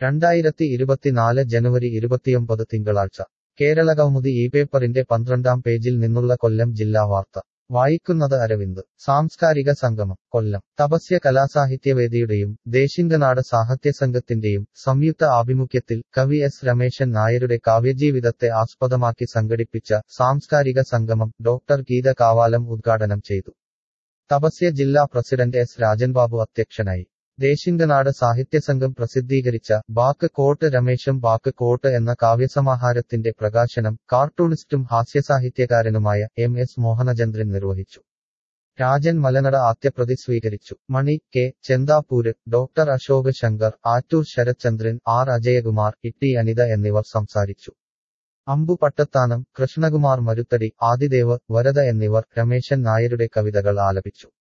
രണ്ടായിരത്തി ഇരുപത്തിനാല് ജനുവരി ഇരുപത്തിയൊമ്പത് തിങ്കളാഴ്ച കേരളകൗമുദി ഈ പേപ്പറിന്റെ പന്ത്രണ്ടാം പേജിൽ നിന്നുള്ള കൊല്ലം ജില്ലാ വാർത്ത വായിക്കുന്നത് അരവിന്ദ് സാംസ്കാരിക സംഗമം കൊല്ലം തപസ്യ കലാസാഹിത്യവേദിയുടെയും ദേശിംഗനാട് സാഹിത്യസംഘത്തിന്റെയും സംയുക്ത ആഭിമുഖ്യത്തിൽ കവി എസ് രമേശൻ നായരുടെ കാവ്യജീവിതത്തെ ആസ്പദമാക്കി സംഘടിപ്പിച്ച സാംസ്കാരിക സംഗമം ഡോക്ടർ ഗീത കാവാലം ഉദ്ഘാടനം ചെയ്തു തപസ്യ ജില്ലാ പ്രസിഡന്റ് എസ് രാജൻബാബു അധ്യക്ഷനായി ദേശിംഗനാട് സാഹിത്യസംഘം പ്രസിദ്ധീകരിച്ച ബാക്ക് കോട്ട് രമേശം ബാക്ക് കോട്ട് എന്ന കാവ്യസമാഹാരത്തിന്റെ പ്രകാശനം കാർട്ടൂണിസ്റ്റും ഹാസ്യസാഹിത്യകാരനുമായ എം എസ് മോഹനചന്ദ്രൻ നിർവഹിച്ചു രാജൻ മലനട ആദ്യപ്രതി സ്വീകരിച്ചു Mani K Chenthappoor doctor Ashok Shankar Attoor Sarathchandran R Ajayakumar Itty Anitha എന്നിവർ സംസാരിച്ചു അമ്പു പട്ടത്താനം കൃഷ്ണകുമാർ മരുത്തടി ആദിദേവ് വരദ എന്നിവർ രമേശൻ നായരുടെ കവിതകൾ ആലപിച്ചു